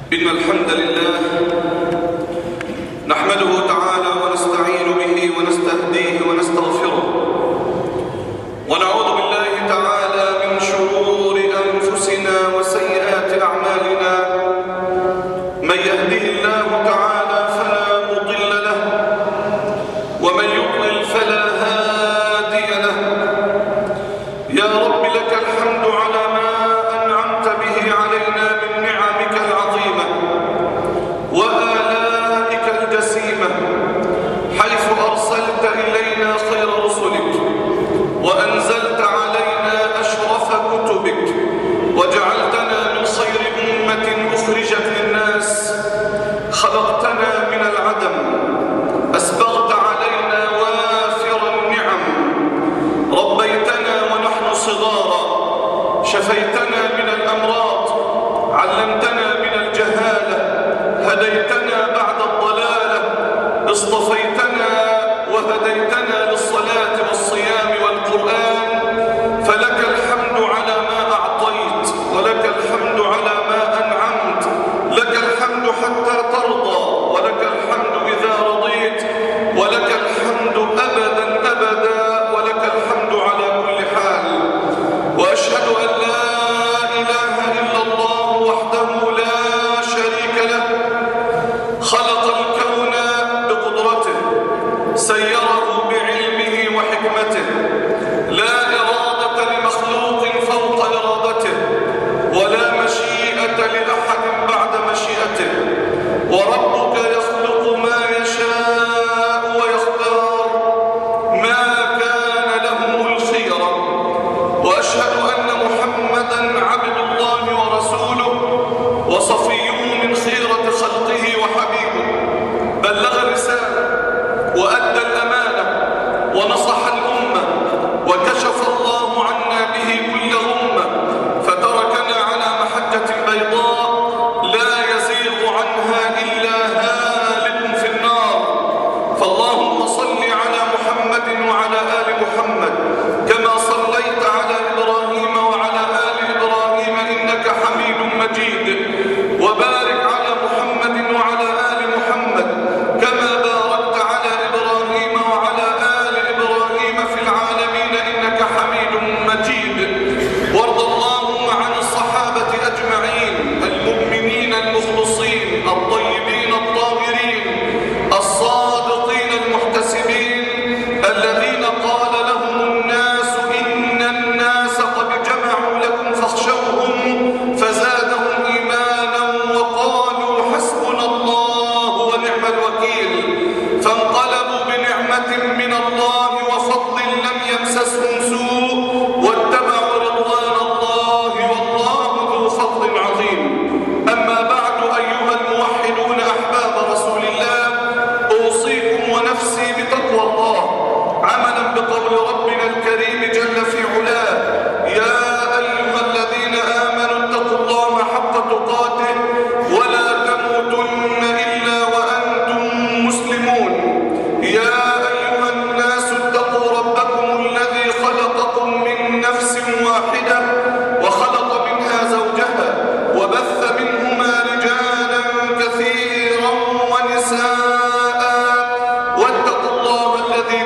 إن الحمد لله نحمده تعالى ونستعين به ونستهديه ونستغفره ونعوذ بالله تعالى من شرور أنفسنا وسيئات أعمالنا من يهده الله تعالى فلا مضل له ومن يضلل فلا هادي له يا رب لك الحمد على ما أنعمت به علينا من نعمك العظيمة وآلائك الجسيمة حيث أرسلت إلينا خير رسلك وأنزلت علينا أشرف كتبك وجعلتنا من خير أمة أخرجت للناس خلقتنا من العدم أسبغت علينا وافر النعم ربيتنا ونحن صغارا شفيتنا من الأمراض علمتنا من الجهالة هديتنا بعد الضلالة اصطفيتنا وهديتنا للصلاة والصيام والقرآن فلك الحمد على ما أعطيت ولك الحمد على ما أنعمت لك الحمد حتى ترضى ولك الحمد إذا رضيت ولك الحمد أبدا أبدا ولك الحمد على كل حال وأشهد أن لا إله إلا الله وحده لا شريك له خلق الكون بقدرته سيره بعلمه وحكمته لا إرادة لمخلوق فوق إرادته ولا مشيئة لأحد بعد مشيئته وربك يخلق ما يشاء ويختار ما كان لهم الخيرة وأشهد أن محمدا عبد الله ورسوله وصفيه من خيرة خلقه وحبيبه بلغ الرسالة وأدى الأمانة ونصح الأمة وكشف الله عنا به كل أمة فتركنا على محجة بيضاء لا يزيغ عنها إلا هالك في النار فاللهم صل على محمد وعلى آل محمد كما صليت على إبراهيم وعلى آل إبراهيم إنك حميد مجيد وبارك على محمد وعلى آل محمد كما باركت على إبراهيم وعلى آل إبراهيم في العالمين إنك حميد مجيد وارض اللهم عن الصحابة أجمعين المؤمنين المخلصين الطيبين الطاهرين الصادقين المحتسبين الذين قال لهم الناس إن الناس قد جمعوا لكم فاخشوهم فزادهم إيمانا وقالوا حسبنا الله ونعم الوكيل فانقلبوا بنعمة من الله وفضل لم يمسسهم سوء واتبعوا رضوان الله والله ذو فضل عظيم أما بعد أيها الموحدون أحباب رسول الله أوصيكم ونفسي بتقوى الله عملا بقول ربنا الكريم جل في علاه يا أيها الذين آمنوا اتقوا الله حق تقاته ولا تموتن إلا وأنتم مسلمون يا أيها الناس اتقوا ربكم الذي خلقكم من نفس واحدة وخلق منها زوجها وبث منهما رجالا كثيرا ونساء واتقوا الله الذي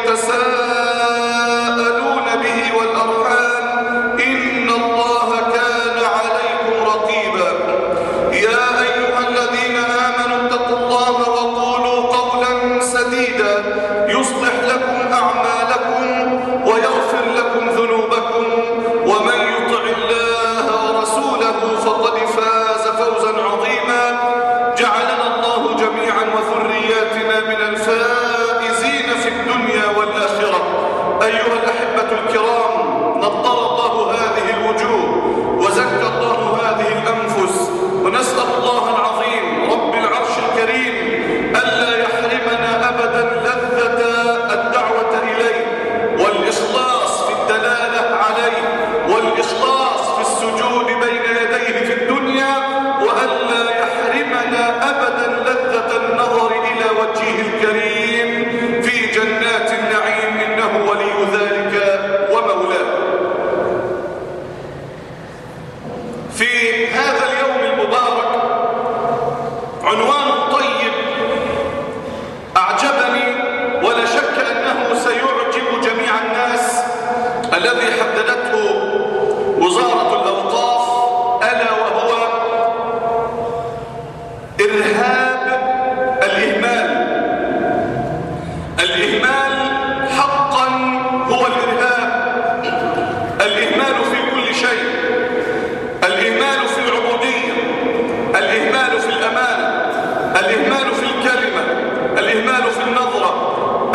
تساءلون به والأرحام إن الله كان عليكم رقيبا يا أيها الذين آمنوا اتقوا الله وقولوا قولا سديدا يصلح لكم أعمالكم ويغفر لكم ذنوبكم ومن يطع الله ورسوله فقد فاز فوزا عظيما جعلنا الله جميعا وذرياتنا من الفائزين في الدنيا والآخرة أيها الأحبة الكرام نطر الله هذه الوجوه وزكى الله هذه الأنفس ونسأل الله العظيم رب العرش الكريم ألا يحرمنا أبدا لذة الدعوة إليه والإخلاص في الدلالة عليه والإخلاص في السجود بين يديه في الدنيا وألا يحرمنا أبدا لذة النظر إلى وجهه الكريم في جنات النعيم إنه ولي ذلك ومولاه في هذا اليوم المبارك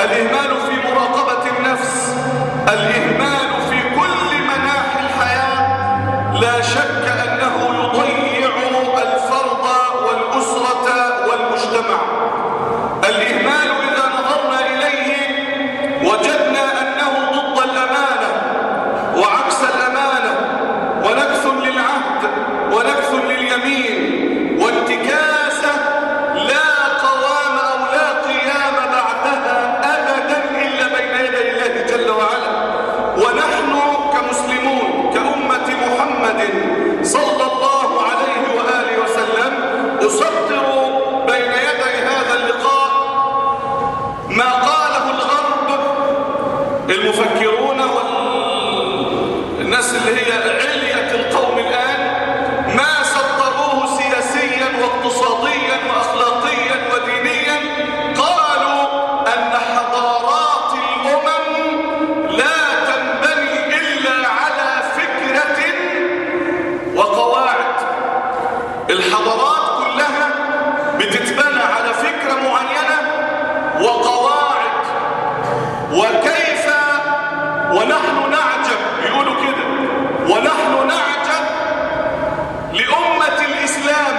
الإهمال في مراقبة النفس الإهمال في كل مناحي الحياة لا شك أنه يضيع الفرد والأسرة والمجتمع الإهمال إذا نظرنا إليه وجدنا أنه ضد الأمانة وعكس الأمانة ونكث للعهد ونكث لليمين وانتكاسة لا قوام أو لا قيام بعدها أبدا إلا بين يدي الله جل وعلا ونحن كمسلمون كأمة محمد صلى الله عليه وآله وسلم أسطر بين يدي هذا اللقاء ما قاله الغرب المفكرون والناس اللي هي علية القوم الآن ما سطروه سياسيا واقتصاديا وأخلاقيا ودينيا قالوا أن حضارات الأمم لا تنبني إلا على فكرة وقواعد الحضارات كلها بتتبنى على فكرة معينة وقواعد وكيف ونحن نعجب يقولوا كده ونحن نعجب لأمة الإسلام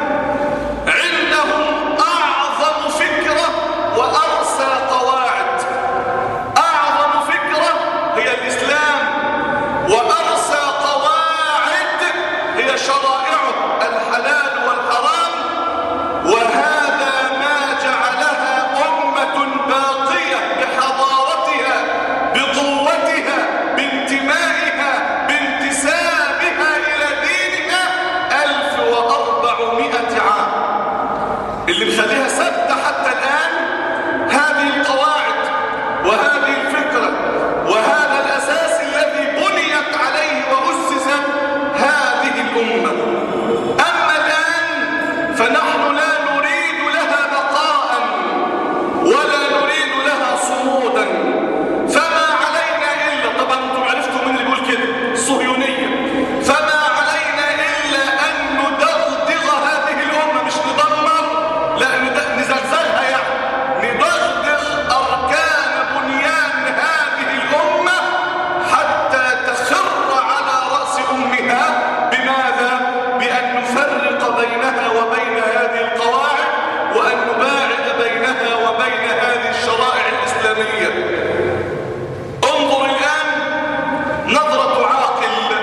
عندهم أعظم فكرة وأرسى قواعد أعظم فكرة هي الإسلام وأرسى قواعد هي شرائعه الحلال والحرام وهذا ما جعلها أمة باقية بحضارتها بقوتها بانتمائها بانتسابها إلى دينها ألف وأربعمائة عام اللي مخليها ثابتة حتى الآن هذه القواعد وهذه الفكرة وهذا الأساس الذي بنيت عليه وأسست هذه الأمة أما الآن فنحن لا نريد لها بقاء ولا نريد لها صمودا فما علينا إلا طبعا انتم عرفتوا من اللي بيقول كده الصهيونية فما علينا إلا أن ندغدغ هذه الأمة مش ندمر لا ند- نزلزلها يعني ندغدغ أركان بنيان هذه الأمة حتى تخر على رأس أمها بماذا؟ بأن نفرق بينها وبين هذه القواعد وأن نباعد بينها وبين هذه الشرائع الإسلامية انظر الآن نظرة عاقل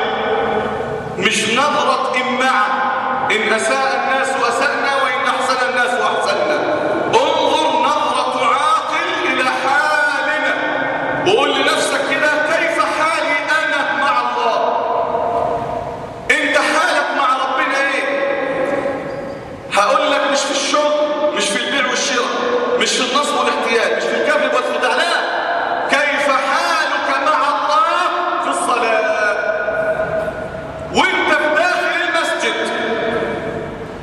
مش نظرة إمعة إن أساء الناس أسأنا وإن أحسن الناس أحسنا انظر نظرة عاقل إلى حالنا وقول لنفسك كده كيف حالي أنا مع الله أنت حالك مع ربنا إيه هقول لك مش في الشغل مش في البيع والشراء مش في النصب والاحتياج مش في الكذب والخداع لا كيف حالك مع الله في الصلاة وانت في داخل المسجد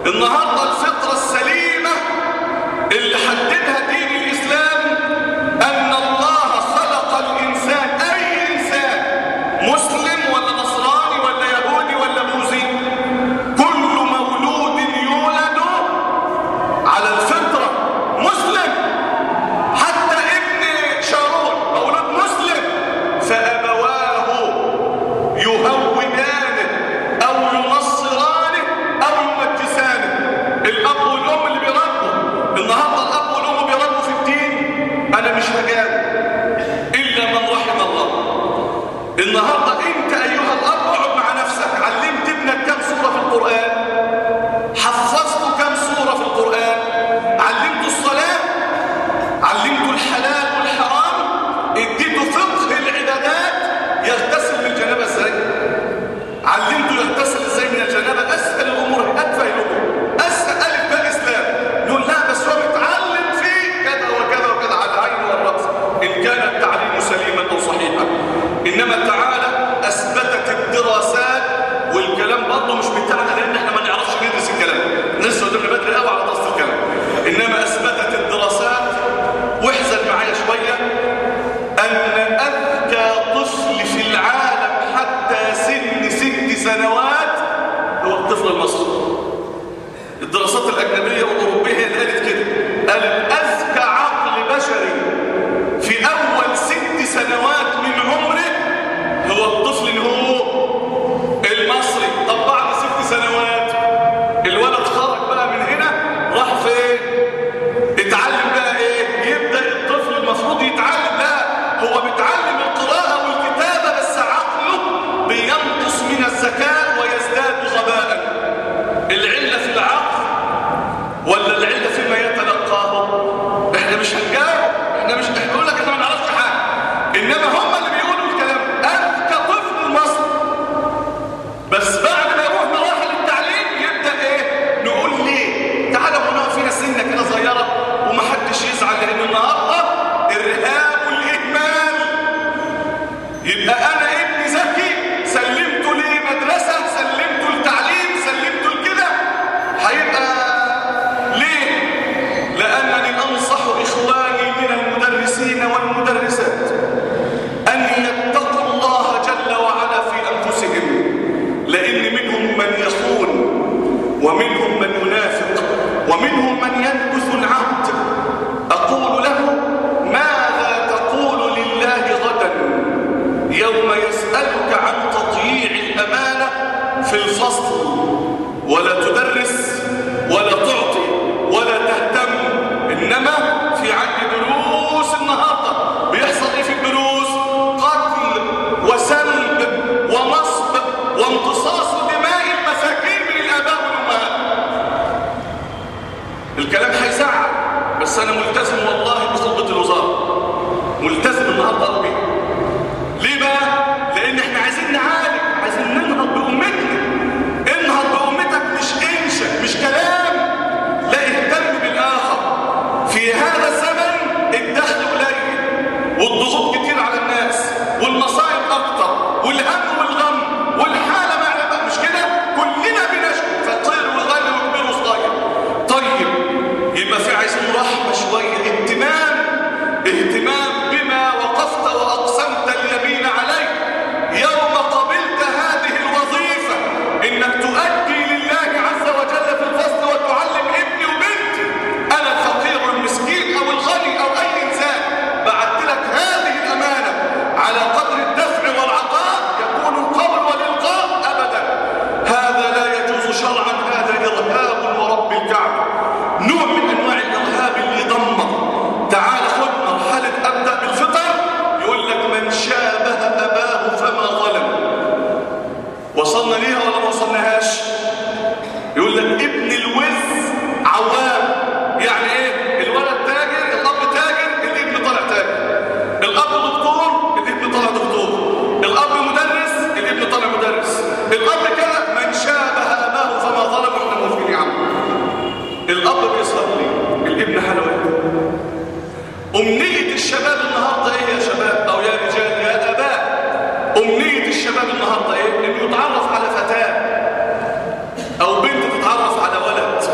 النهاردة الفطرة السليمة اللي حددها دين الإسلام أن الله خلق الإنسان أي إنسان مسلم ولا نصراني ولا يهودي ولا بوذي كل مولود يولد على الفطرة مسلم حتى ابن شارون مولود مسلم فأبواه يهودانه أو ينصرانه أو يمجسانه الأب والأم اللي بيربوا النهاردة الأب والأم بيربوا في الدين أنا مش هجاوب إلا من رحم الله النهاردة أنت أيها الأب اقعد مع نفسك علمت ابنك كم سورة في القرآن حفظته كم سورة في القرآن علمته الصلاة علمته الحلال والحرام اديته فقه العبادات يغتسل من الجنابة ازاي علمته يغتسل ازاي من الجنابة اسهل الامور اتفه الامور اسهل الف باء اسلام نقول لا بس هو متعلم فيه كذا وكذا وكذا على العين والراس ان كان التعليم سليما او صحيحا انما تعالى اثبتت الدراسات والكلام برضه مش بتاعنا لان احنا ما نعرفش ندرس الكلام لسه قدامنا بدري قوي على دراسه الكلام انما اثبتت الدراسات واحذر معايا شويه ان اذكى طفل في العالم حتى سن ست سنوات هو الطفل المصري الدراسات الاجنبيه والاوروبيه هي اللي قالت كده قالت اذكى عقل بشري في اول ست سنوات من عمره هو الطفل اللي هو المصري طب بعد ست سنوات الولد خرج بقى من هنا راح فين اتعلم بقى ايه يبدا الطفل المفروض يتعلم لا هو بيتعلم القراءه والكتابه بس عقله بينقص من الذكاء ويزداد غباء العله في العقل ولا العله فيما يتلقاه احنا مش هنجاوب احنا مش هنقول لك احنا ما نعرفش حاجه انما هم اللي بيقولوا الكلام اذكى طفل مصري بس بعد ما يروح مراحل التعليم يبدا ايه نقول ليه تعالى هنا فينا سنه كده صغيره ومحدش يزعل لان النهارده الرهاب والاهمال يبقى انا ابني ذكي سلمته لمدرسه سلمته لتعليم سلمته لكده هيبقى ليه لانني انصح اخواني من المدرسين والمدرسات ان يتقوا الله جل وعلا في انفسهم لان منهم من يخون ومنهم من ينافق ومنهم من ينكث العهد اقول له ماذا تقول لله غدا يوم يسالك عن تضييع الامانه في الفصل ولا تدرس ولا تعطي ولا تهتم انما في عندي دروس النهارده بيحصل ايه في الدروس قتل وسلب ونصب وامتصاص دماء المساكين من الاباء والامهات الكلام هيزعل بس انا ملتزم والله بخطبه الوزاره ملتزم النهارده قلبي ليه بقى لان احنا عايزين نعالج عايزين ننهض بامتنا انهض بامتك مش انشا مش كلام لا اهتم بالاخر في هذا الزمن الدخل قليل والضغوط كتير على الناس والمصائب اكتر والهم والغم والحاله ما بقى مش كده كلنا بنشكو فقير وغني وكبير وصغير طيب يبقى في عايزين رحمه شويه اهتمام اهتمام بما وقفت واقسمت اليمين عليه يوم قبلت هذه الوظيفه انك تؤدي لله عز وجل في الفصل وتعلم ابني وبنتي انا الفقير المسكين او الغني او اي انسان بعت لك هذه الامانه على قدر الدفع والعطاء يكون القول والالقاء ابدا هذا لا يجوز شرعا هذا ارهاب ورب الكعبه نوع من انواع الارهاب اللي دمر تعال خد مرحله ابدا بالفطر يقول لك من شابه اباه فما ظلم وصلنا ليها ولا ما وصلناهاش يقول لك ابن الوز عوام يعني ايه الولد تاجر الاب تاجر الابن طالع تاجر الاب دكتور الابن طالع دكتور الاب مدرس الابن طالع مدرس الاب كده من شابه اباه فما ظلم احنا موافقين يا عم الاب بيصلي الابن حلوان امنيه الشباب النهارده ايه يا شباب او يا رجال يا اباء امنيه الشباب النهارده ايه انه يتعرف على فتاه او بنت تتعرف على ولد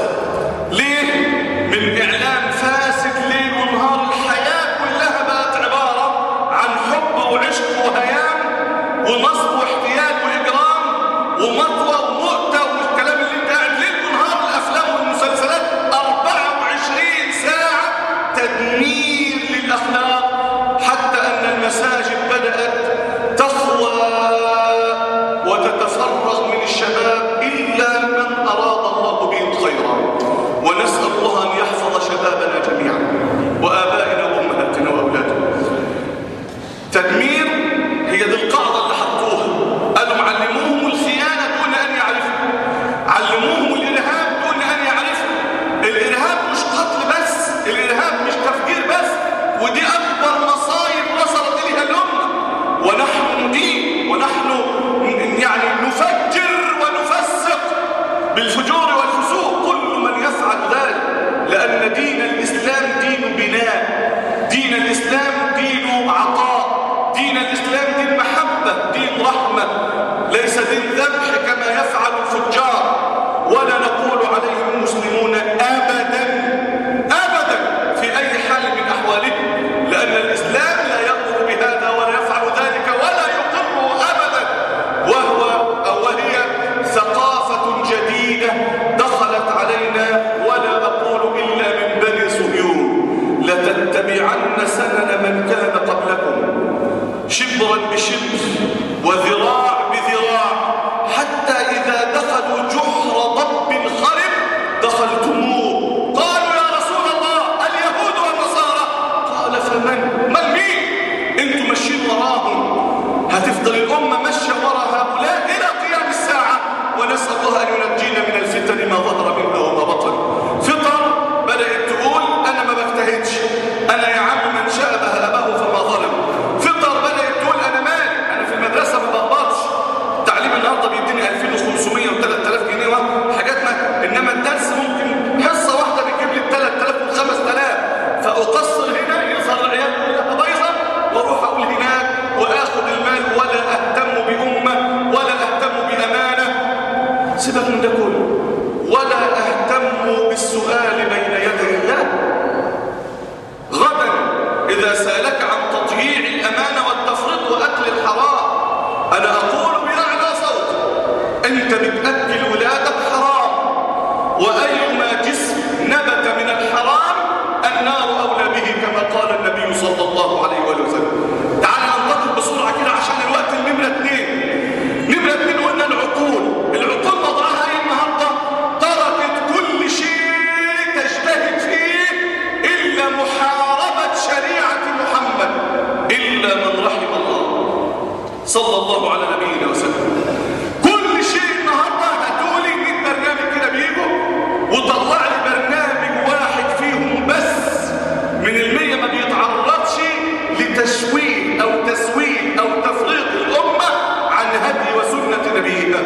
وأيما جسم نبت من الحرام النار أولى به كما قال النبي صلى الله عليه وآله وسلم تعال ننتقل بسرعة كده عشان الوقت النمرة اتنين نمرة اتنين قلنا العقول العقول وضعها ايه النهارده تركت كل شيء تجتهد فيه إلا محاربة شريعة محمد إلا من رحم الله صلى الله على نبينا وسلم كل شيء النهارده هتقولي 100 برنامج كده بيجوا وطلع لي برنامج واحد فيهم بس من المية ما بيتعرضش لتشويه أو تسويق أو تفريق الأمة عن هدي وسنة نبيها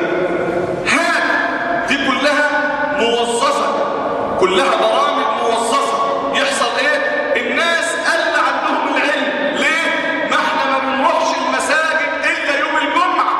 هذه دي كلها موظفة كلها برامج موظفة يحصل ايه الناس قل عندهم العلم ليه ما احنا ما بنروحش المساجد الا يوم الجمعة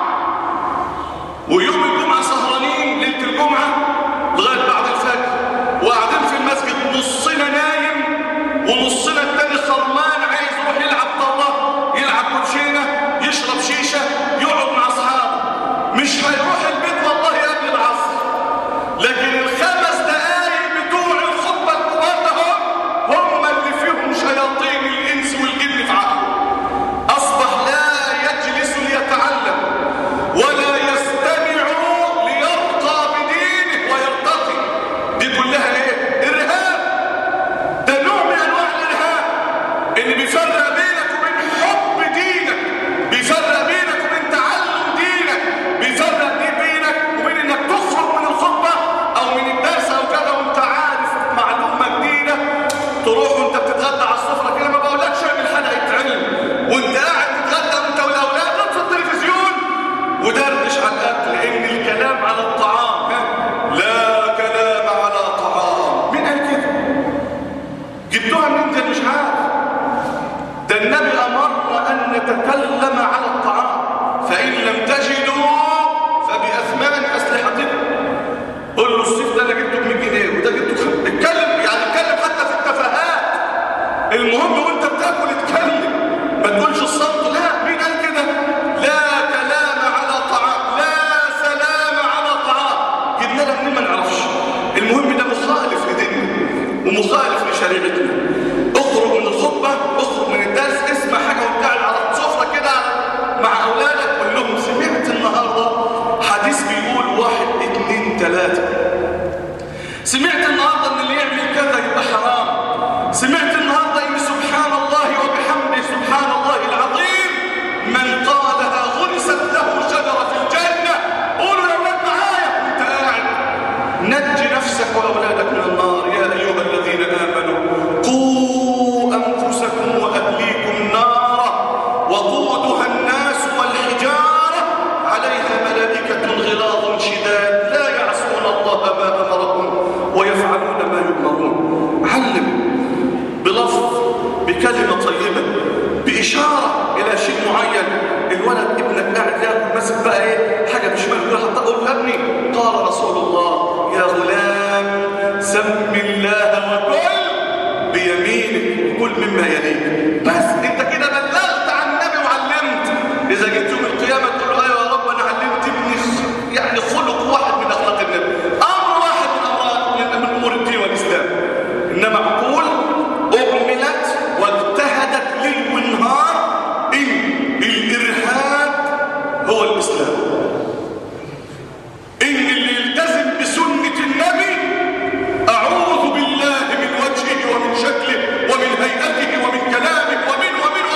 ويوم الجمعة سهرانين ليلة الجمعة لغاية بعد الفجر وقاعدين في المسجد نصنا نايم ونصنا التاني خرمان عايز يروح يلعب طاولة يلعب كوتشينة يشرب شيشة يقعد مع اصحابه مش هيروح البيت والله قبل العصر لكن الخمس دقايق بتوع الخطبة الكبار ده هم اللي فيهم شياطين الإنس والجن في عقله أصبح لا يجلس ليتعلم ولا يستمع ليرقى بدينه ويرتقي دي كلها ايه؟ إرهاب ده نوع من أنواع الإرهاب اللي بيفرق بينك وبين حب دينك بيفرق بينك وبين تعلم دينك بيفرق دي بينك وبين انك تخرج من الخطبة او من الدرس او كذا وانت عارف معلومة جديدة تروح وانت بتتغدى على السفرة كده ما بقولكش اعمل حلقة علم وانت قاعد تتغدى انت والاولاد اطفي التلفزيون ودردش على الاكل لان الكلام على الطعام ها؟ لا كلام على طعام مين قال كده جبتوها من انت مش عارف ده النبي امرنا ان نتكلم على الطعام فان لم تجدوا فباثمان اسلحتكم قول له السيف ده انا جبته ب 100 جنيه وده جبته خم... اتكلم يعني اتكلم حتى في التفاهات المهم وانت بتاكل اتكلم ما تقولش الصمت لا مين قال كده لا كلام على طعام لا سلام على طعام جبنا لك منين ما نعرفش المهم ده مخالف لديننا ومخالف لشريعتنا اخرج من الخطبه اخرج من الدرس اسمع حاجه وانت قاعد على السفره كده مع اولادك قول لهم سمعت النهارده حديث بيقول واحد اتنين تلاته سمعت النهارده ان اللي يعمل كذا يبقى حرام سمعت النهارده ان سبحان الله وبحمده سبحان الله العظيم من قالها غرست له شجره في الجنه قولوا يا اولاد معايا وانت قاعد نج نفسك واولادك من النار يا ايها الذين امنوا قوا انفسكم واهليكم نارا وقودها الناس والحجاره عليها ملائكه غلاظ شداد لا يعصون الله ما امرهم ويفعلون ما يؤمرون علم بلفظ بكلمه طيبه باشاره الى شيء معين الولد ابنك قاعد ياكل ماسك بقى ايه حاجه مش مالك حتى اقول له يا ابني قال رسول الله يا غلام سم الله وكل بيمينك وكل مما يليك بس انت كده بلغت عن النبي وعلمت اذا جيت يوم القيامه تقول له ايوه يا رب انا علمت ابني خ- يعني خلق واحد من اخلاق النبي امر واحد من امر من من امور الدين والاسلام انما عقول اهملت واجتهدت ليل ونهار ان الارهاب هو الاسلام ان اللي يلتزم بسنه النبي اعوذ بالله من وجهه ومن شكله ومن هيئته ومن كلامه ومن ومن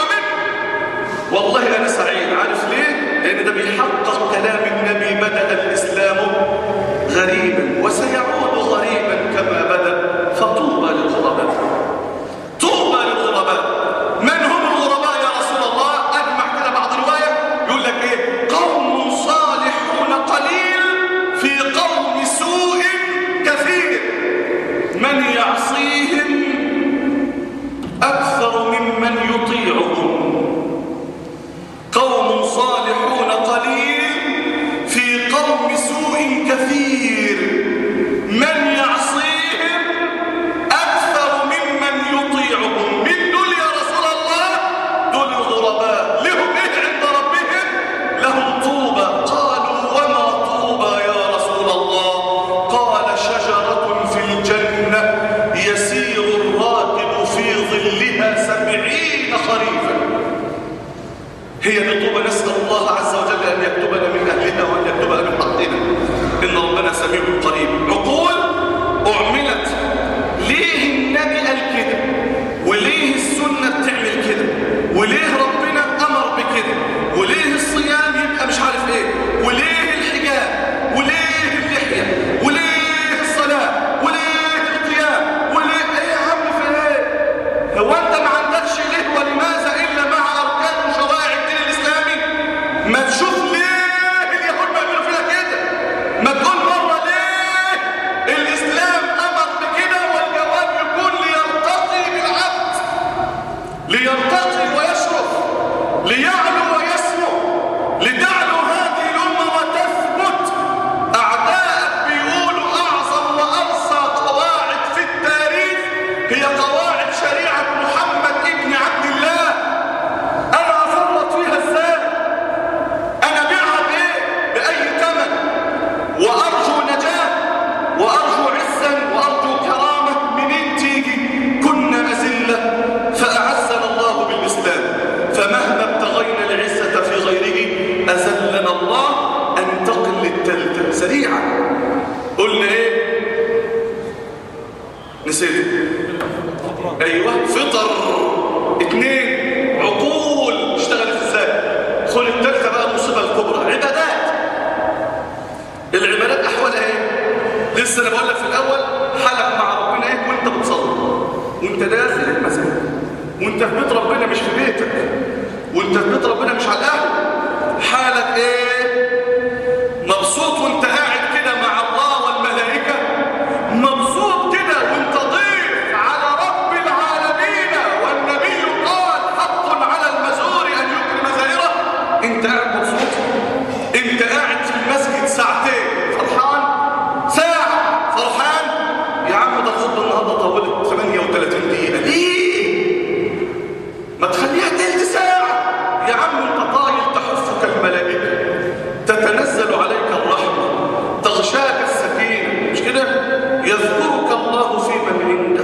نسيته ايوه فطر اثنين عقول اشتغلت ازاي خل الثالثه بقى المصيبه الكبرى عبادات العبادات احوالها ايه لسه انا بقول لك في الاول حالك مع ربنا ايه وانت بتصلي وانت داخل المسجد وانت في بيت ربنا مش في بيتك وانت في بيت ربنا مش على القهوه حالك ايه مبسوط وانت قاعد كده مع الله والملائكه مبسوط كده وانت ضيف على رب العالمين والنبي قال حق على المزور ان يكرم زائره انت قاعد مبسوط انت قاعد في المسجد ساعتين فرحان ساعه فرحان يا عم ده الخطبه النهارده طولت 38 دقيقه ليه ما تخليها تلت ساعه يا عم انت طايل تحفك الملائكه تتنزل عليك الرحمه تغشاك السكينه مش كده يذكرك الله في من عنده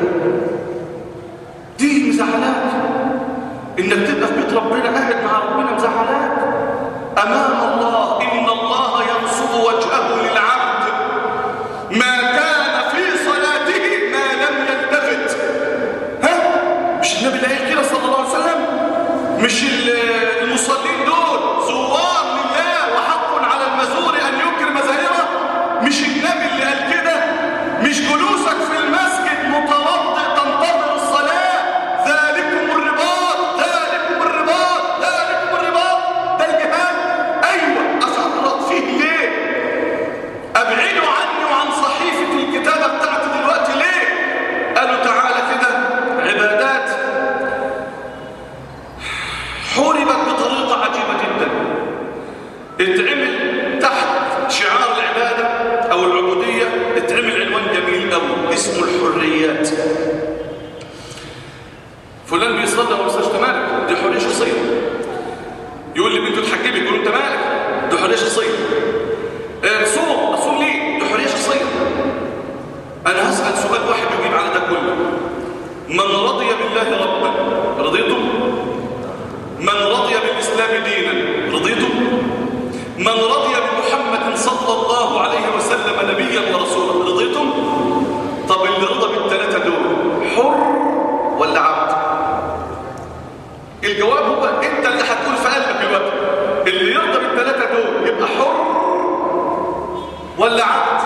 دي مزعلاك انك تبقى في بيت ربنا قاعد مع ربنا مزعلاك امام الله ان الله ينصب وجهه للعبد ما كان في صلاته ما لم يلتفت ها مش النبي اللي قال كده صلى الله عليه وسلم مش المصلين دول زوار لله وحق على المزور ان يكرم زائره مش النبي اللي قال كده مش جلوسك في المسجد متوضئ تنتظر الصلاه ذلكم الرباط ذلكم الرباط ذلكم الرباط ده الجهاد ايوه افرط فيه ليه ابعدوا عني وعن صحيفه الكتابه بتاعتي دلوقتي ليه قالوا تعالى كده عبادات حوربت بطريقه عجيبه جدا اتعمل تحت شعار العباده او العبوديه اتعمل عنوان جميل قوي اسمه الحريات فلان بيصلي وما بيصليش أنت مالك دي حريه شخصيه يقول لي بنته تحجبك يقول له انت مالك دي حريه شخصيه آه، صوم اصوم ليه دي حريه شخصيه انا هسال سؤال واحد يجيب على ده كله من رضي بالله ربا رضيتم من رضي بالاسلام دينا رضيتم من رضي بمحمد صلى الله عليه وسلم نبيا ورسولا رضيتم طب اللي رضى بالثلاثه دول حر ولا عبد الجواب هو انت اللي هتقول في قلبك دلوقتي اللي يرضى بالثلاثه دول يبقى حر ولا عبد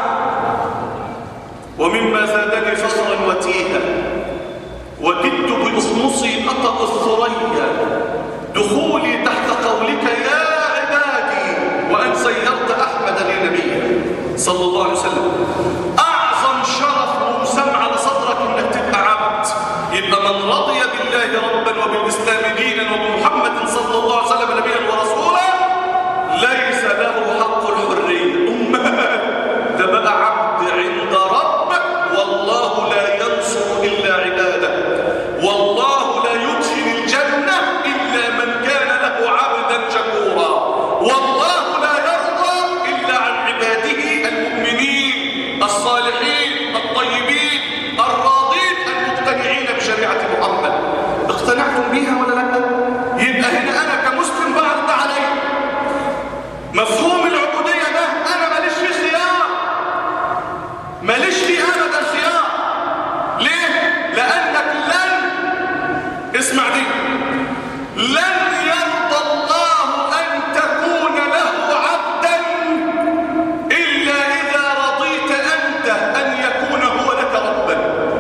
ومما زادني فخرا وتيها وكدت بأخمصي أطأ الثريا دخولي تحت قولك يا عبادي وأن سيرت أحمد لي نبيا صلى الله عليه وسلم أعظم شرف وسم على صدرك إنك تبقى عبد يبقى من رضي بالله ربا وبالإسلام دينا وبمحمد صلى الله عليه وسلم نبيا ورسولا ليس له حق الحرية أمال ده بقى عبد عند ربك والله لا ينصر إلا عباده والله لا يدخل الجنة إلا من كان له عبدا شكورا والله لا يرضى إلا عن عباده المؤمنين الصالحين الطيبين الراضين المقتنعين بشريعة محمد اقتنعتم بيها ولا لا؟ يبقى هنا أنا كمسلم بعرض عليه مفهوم العبودية ده أنا ماليش فيه خيار ماليش فيه أبدا خيار ليه؟ لأنك لن اسمع دي لن يرضى الله أن تكون له عبدا إلا إذا رضيت أنت أن يكون هو لك ربا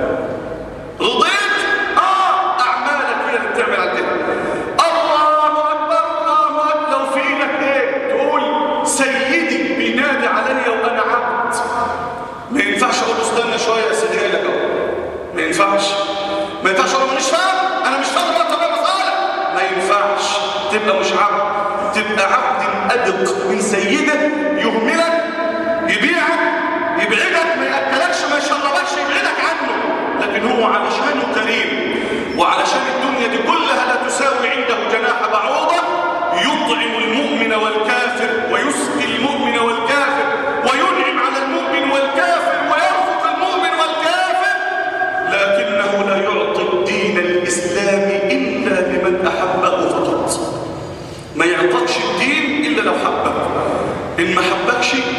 رضيت؟ آه أعمالك هي اللي بتعمل على كده الله أكبر الله أكبر لو في لك إيه؟ تقول سيدي بينادي علي وأنا عبد ما ينفعش أقول له استنى شوية يا سيدي لك أهو ما ينفعش ما ينفعش أقول له مش فاهم أنا مش فاهم ولا طبيعي مصالح ما ينفعش تبقى مش عبد تبقى عبد أدق من سيده يهملك يبيعك يبعدك ما يأكلكش ما يشربكش يبعدك عنه لكن هو علشانه كريم وعلشان الدنيا دي كلها لا تساوي عنده جناح بعوضة يطعم المؤمن والكافر ويسقي المؤمن والكافر وينعم على المؤمن والكافر ويرفق المؤمن والكافر لكنه لا يعطي الدين الإسلامي إلا لمن أحبه فقط ما يعطكش الدين إلا لو حبك إن ما حبكش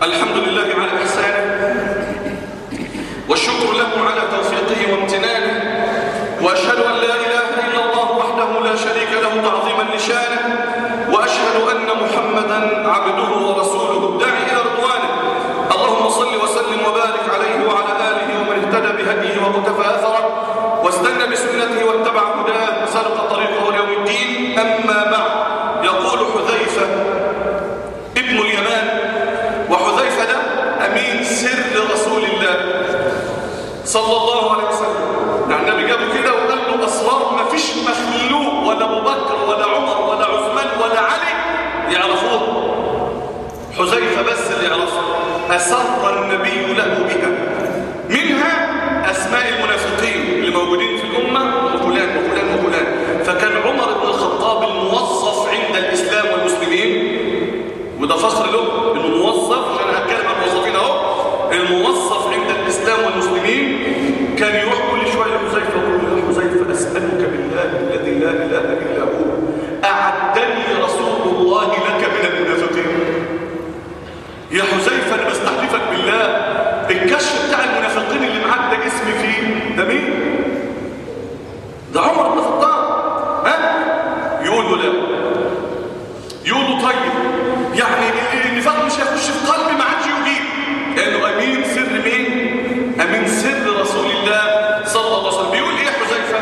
الحمد لله على إحسانه والشكر له على توفيقه وامتنانه وأشهد أن لا إله إلا الله وحده لا شريك له تعظيما لشانه وأشهد أن محمدا عبده ورسوله الداعي إلى رضوانه اللهم صل وسلم وبارك عليه وعلى آله ومن اهتدى بهديه ومتفى أثره واستنى بسنته واتبع هداه وسلك طريقه ليوم الدين أما بعد يقول حذيفة ابن اليمان وحذيفة ده أمين سر رسول الله صلى الله عليه وسلم يعني النبي جابه كده وقال له أسرار ما فيش مخلوق ولا أبو بكر ولا عمر ولا عثمان ولا علي يعرفوه حذيفة بس اللي يعرفه أسر النبي له بها منها أسماء المنافقين اللي موجودين في الأمة وفلان وفلان وفلان فكان عمر بن الخطاب الموظف عند الإسلام والمسلمين وده فخر له انه موظف عشان هتكلم عن الموظفين اهو الموظف عند الاسلام والمسلمين كان يروح كل شويه لحذيفه ويقول له يا حذيفه اسالك بالله الذي لا اله الا هو اعدني رسول الله لك من المنافقين يا حذيفه انا بستحلفك بالله الكشف بتاع المنافقين اللي معاك ده اسمي فيه ده مين ده عمر بن الخطاب ها يقول له لا يقول له طيب يعني النفاق مش هيخش في قلبي ما عادش يجيب لانه امين سر مين امين سر رسول الله صلى الله عليه وسلم بيقول ايه حذيفه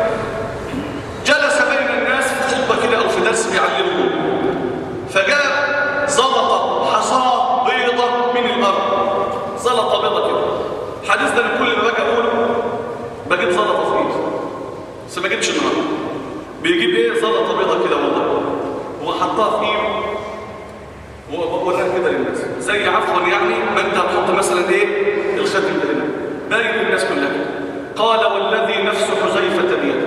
جلس بين الناس في خطبه كده او في درس بيعلمهم فجاء زلطه حصاه بيضه من الارض زلطه بيضه كده الحديث ده انا كل ما باجي اقوله بجيب زلطه في ايدي بس ما جبتش النهارده بيجيب ايه زلطه بيضه كده والله هو حطها في ايده ووراها كده للناس زي عفوا يعني ما انت هتحط مثلا ايه الختم ده هنا باين للناس كلها قال والذي نفس حذيفه بيده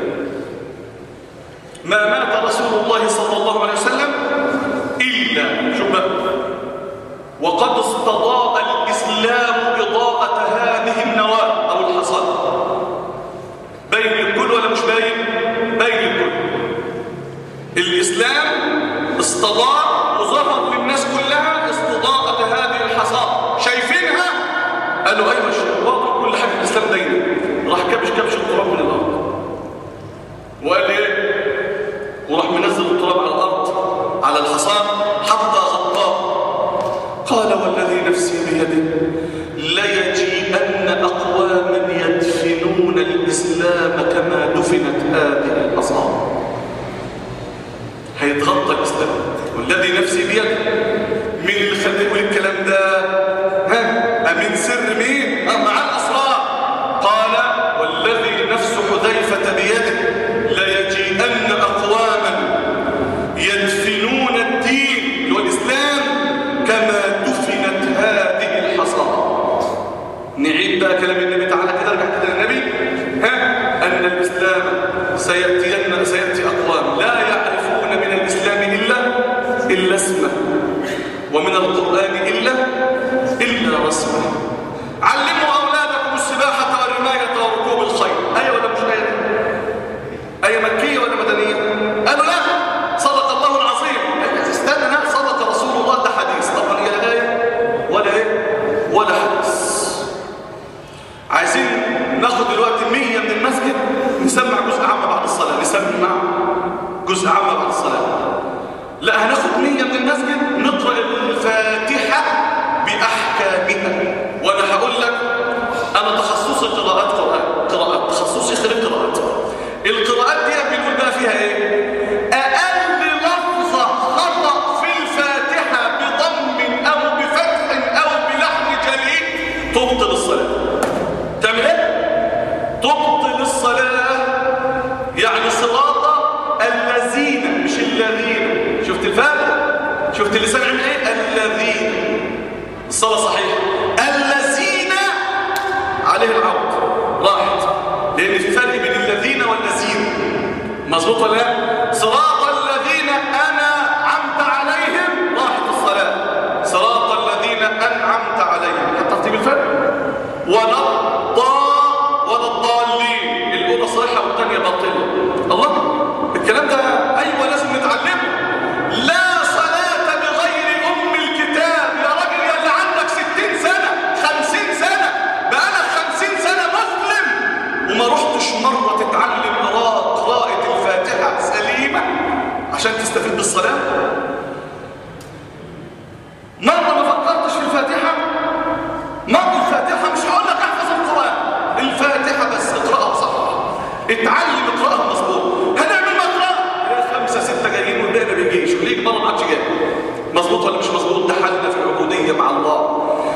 ما مات رسول الله صلى الله عليه وسلم الا شوف بقى وقد استضاء الاسلام اضاءه هذه النواه او الحصاد باين للكل ولا مش باين باين للكل الاسلام استضاء وظهر للناس كلها استضاءة هذه الحصاة شايفينها قالوا ايوه شيء واضح كل حاجه في الاسلام دايما راح كبش كبش التراب من الارض وقال ايه وراح منزل التراب على الارض على الحصان حتى غطاه قال والذي نفسي بيده ليجيئن اقواما يدفنون الاسلام كما دفنت هذه الحصاه هيتغطى الاسلام والذي نفسي بيده مين اللي خليه يقول الكلام ده ها امين سر مين اه مع الاسرار قال والذي نفس حذيفه بيده ليجيئن اقواما يدفنون الدين اللي هو الاسلام كما دفنت هذه الحصاه نعيد بقى كلام النبي تعالى كده ارجع كده للنبي ها ان الاسلام سياتين سياتي اقوام لا يعرفون من الاسلام الا الا اسمه ومن القران الا الا رسمه علموا اولادكم السباحه والرمايه وركوب الخيل ايه ولا مش ايه ايه مكيه ولا مدنيه قالوا لا صدق الله العظيم استنى لا صدق رسول الله ده حديث طبعا هي لا ايه ولا ايه ولا حديث عايزين ناخد دلوقتي 100 من المسجد نسمع جزء عام بعد الصلاة نسمع جزء عام بعد الصلاة لا هناخد 100 من المسجد نقرأ الفاتحة بأحكامها وأنا هقول لك أنا تخصصي قراءات قرآن قراءات تخصصي خلال قراءات القراءات دي بنقول بقى فيها إيه؟ أقل لفظة خطأ في الفاتحة بضم أو بفتح أو بلحن جليد تبطل الصلاة تعمل ايه تبطل الصلاه يعني صراط الذين مش الذين شفت الفرق شفت اللسان عمل ايه الذين الصلاه صحيحه الذين عليه العود راحت لان في فرق بين الذين والذين مظبوط ولا لا صراط الذين انعمت عليهم راحت الصلاه صراط الذين انعمت عليهم هتعطي بالفرق ولا الضال ولا الضالين الاولى صحيحه والثانيه باطله الله الكلام ده ايوه لازم نتعلمه لا صلاه بغير ام الكتاب يا راجل يا اللي عندك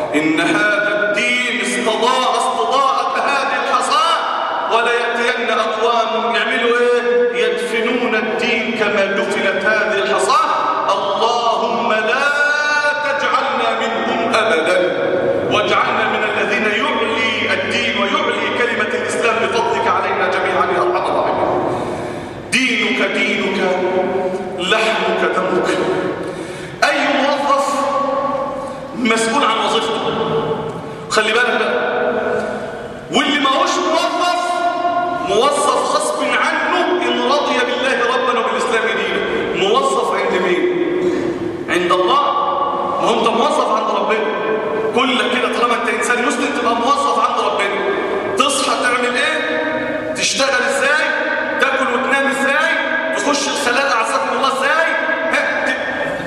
إن هذا الدين استضاء استضاءة هذه الحصاة ولا يأتين أقوام يعملوا إيه يدفنون الدين كما دفنت هذه الحصاة اللهم لا تجعلنا منهم أبدا واجعلنا من الذين يعلي الدين ويعلي كلمة الإسلام بفضلك علينا جميعا يا أرحم الراحمين دينك دينك لحمك دمك أي موظف مسؤول عن وظيفته خلي بالك بقى واللي ما هوش موظف موظف غصب عنه إن رضي بالله ربنا وبالإسلام دينه موظف عند مين؟ عند الله ما هو انت موظف عند ربنا كلك كده طالما انت انسان مسلم تبقى موظف عند ربنا تصحى تعمل ايه تشتغل ازاي تاكل وتنام ازاي تخش الخلاء اعزكم الله ازاي ها، ت-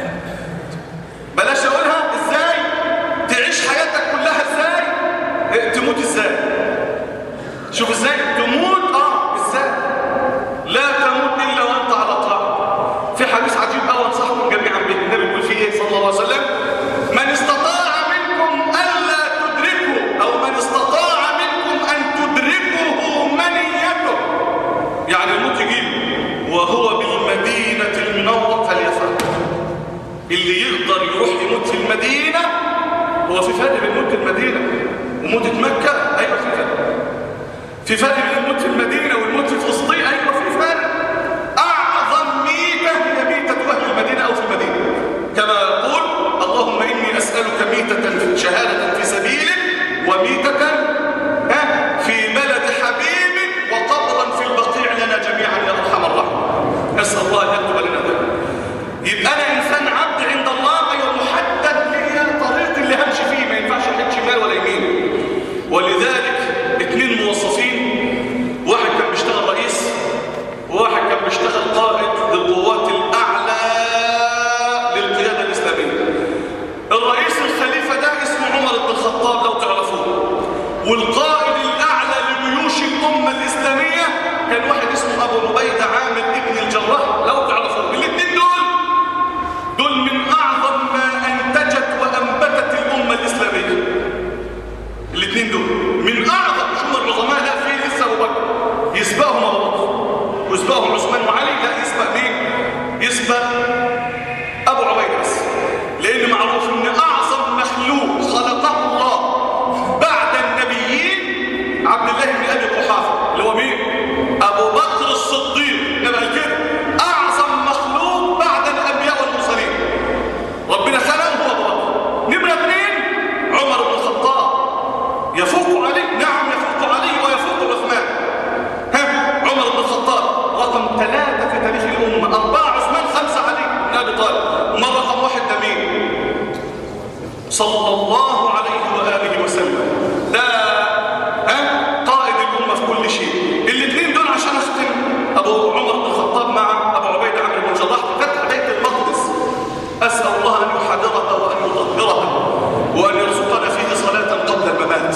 بلاش اقولها ازاي تعيش حياتك كلها ازاي اه، تموت ازاي شوف ازاي تموت اه ازاي لا تموت الا وانت على طاعه في حديث عجيب قوي انصحكم جميعا به النبي بيقول فيه ايه صلى الله عليه وسلم من استطاع منكم الا تدركه او من استطاع منكم ان تدركه منيته يعني الموت يجيبه وهو بالمدينه المنوره فليفعل اللي يقدر يروح يموت في المدينه هو في فرق بين موت المدينه وموت مكه ايوه في فرق في فرق بين الموت في المدينة والموت في فلسطين أيوة في فرق أعظم ميتة هي ميتة أهل المدينة أو في المدينة كما يقول اللهم إني أسألك ميتة في شهادة في سبيلك وميتة ها، في بلد حبيبك وقبرا في البقيع لنا جميعا يا أرحم الراحمين أسأل الله أن يكتب لنا ذلك يبقى أنا إنسان عبد عند الله أيوة محدد لي طريق اللي همشي فيه ما ينفعش أحد شمال ولا يمين ولذلك اثنين موظفين واحد كان بيشتغل رئيس وواحد كان بيشتغل قائد للقوات الأعلى للقيادة الإسلامية الرئيس الخليفة ده اسمه عمر بن الخطاب لو تعرفوه والقائد الأعلى لجيوش الأمة الإسلامية كان واحد اسمه أبو عبيدة عامر ابن الجراح لو تعرفوه الاثنين دول دول من أعظم ما أنتجت وأنبتت الأمة الإسلامية الاثنين دول من اعظم مش هم العظماء لا في لسه ابو بكر يسبقهم ابو بكر ويسبقهم عثمان وعلي لا يسبق مين يسبق ابو عبيده بس لان معروف ان اعظم مخلوق خلقه الله بعد النبيين عبد الله بن ابي قحافه اللي هو مين ابو بكر الصديق نبقى كده اعظم مخلوق بعد الانبياء والمرسلين ربنا خلقه هو ابو بكر نمره اثنين عمر بن الخطاب يفوق علي نعم يفوق علي ويفوق عثمان ها عمر بن الخطاب رقم ثلاثة في تاريخ الأمة أربعة عثمان خمسة علي بن أبي طالب ما رقم واحد ده مين صلى الله عليه وآله وسلم ده ها قائد الأمة في كل شيء الاثنين دول عشان أختم أبو عمر بن الخطاب مع أبو عبيدة عمرو بن جراح في فتح بيت المقدس أسأل الله أن يحررها وأن يطهرها وأن يرزقنا فيه صلاة قبل الممات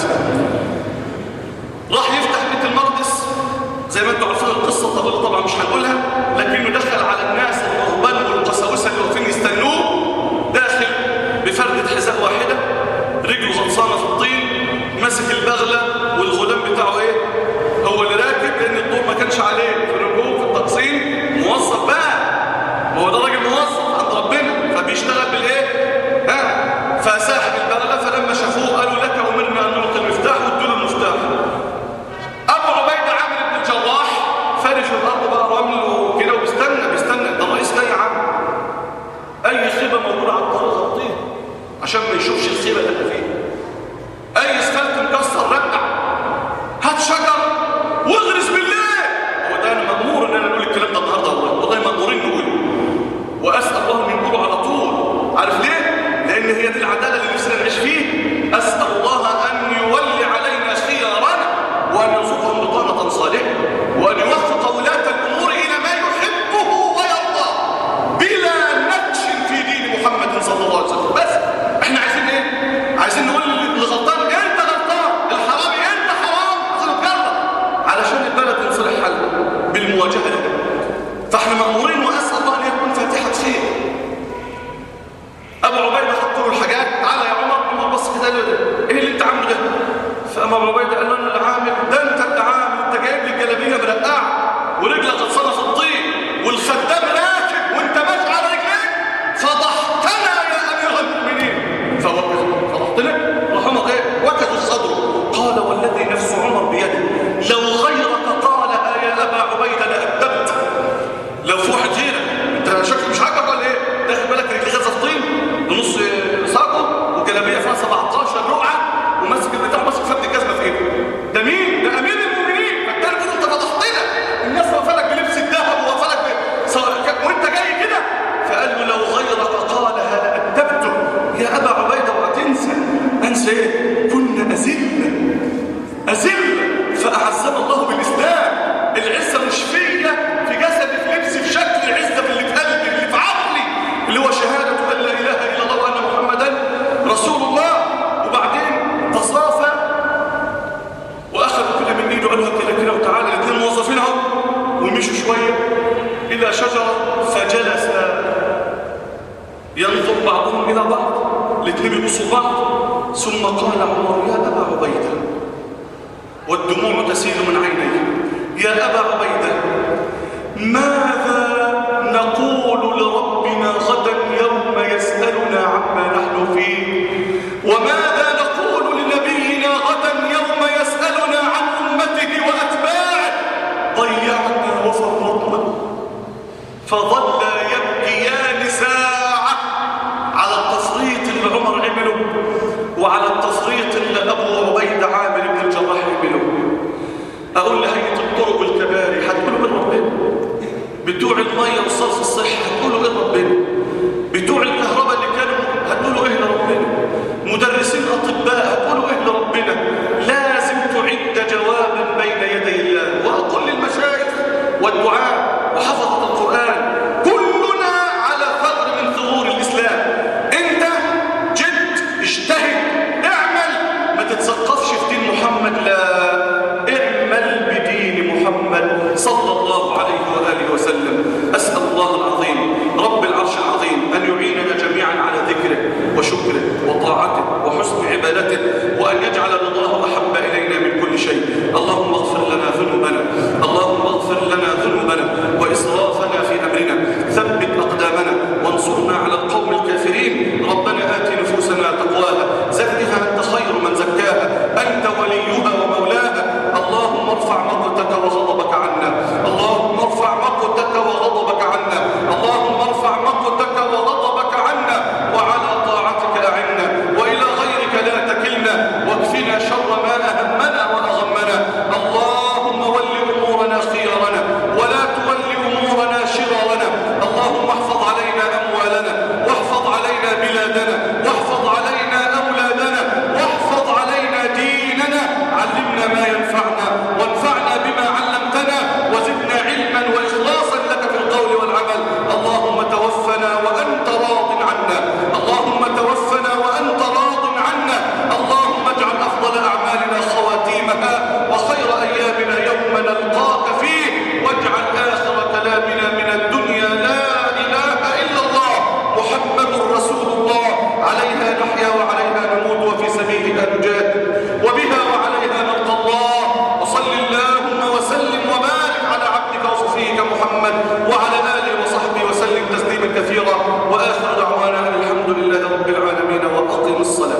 راح يفتح بيت المقدس زي ما انتم عارفين القصة طويلة طبعا مش هنقولها لكنه دخل على الناس الرهبان والقساوسة اللي واقفين يستنوه داخل بفردة حذاء واحدة رجله غطسانة في الطين ماسك البغلة والغلام بتاعه ايه هو اللي راكب لان الدور ما كانش عليه في الركوب في التقسيم موظف بقى ما هو ده راجل موظف عند ربنا فبيشتغل بالايه ها فساحب البغلة فلما شافوه قالوا لك أمرنا أن نلقي المفتاح وادوا له المفتاح أبو عبيدة عامر بن الجراح فارش الأرض بقى رمل وكده وبيستنى بيستنى ده الرئيس ده يا عم أي خيبة موجودة على الطريق غطيه عشان ما يشوفش الخيبة اللي احنا فيها أي اسفلت مكسر رجع هات شجر واغرس بالله هو ده أنا مأمور إن أنا نقول الكلام ده النهارده والله والله مأمورين نقوله وأسأل الله أن يقوله على طول عارف ليه؟ لأن هي دي العدالة اللي نفسنا نعيش فيه أسأل الله أن يولي علينا خيارنا وأن يرزقهم بطانة صالحة وأن يوفق ولاة الأمور إلى ما يحبه ويرضى بلا نكش في دين محمد صلى الله عليه وسلم بس احنا عايزين ايه؟ إلى بعض الاثنين يبصوا بعض ثم قال عمر يا أبا عبيدة والدموع تسيل من عينيه يا أبا عبيدة ماذا نقول لربنا غدا يوم يسألنا عما نحن فيه وماذا نقول لنبينا غدا يوم يسألنا عن أمته وأتباعه ضيعنا وفرطنا فظل يبكيان ساعة على التصريط اللي عمر عمله وعلى التصريط اللي أبو عبيد عامر بن الجراح عمله أقول لهيئة الطرق والكباري هتقولوا من ربنا بتوع المية وصرف الصحة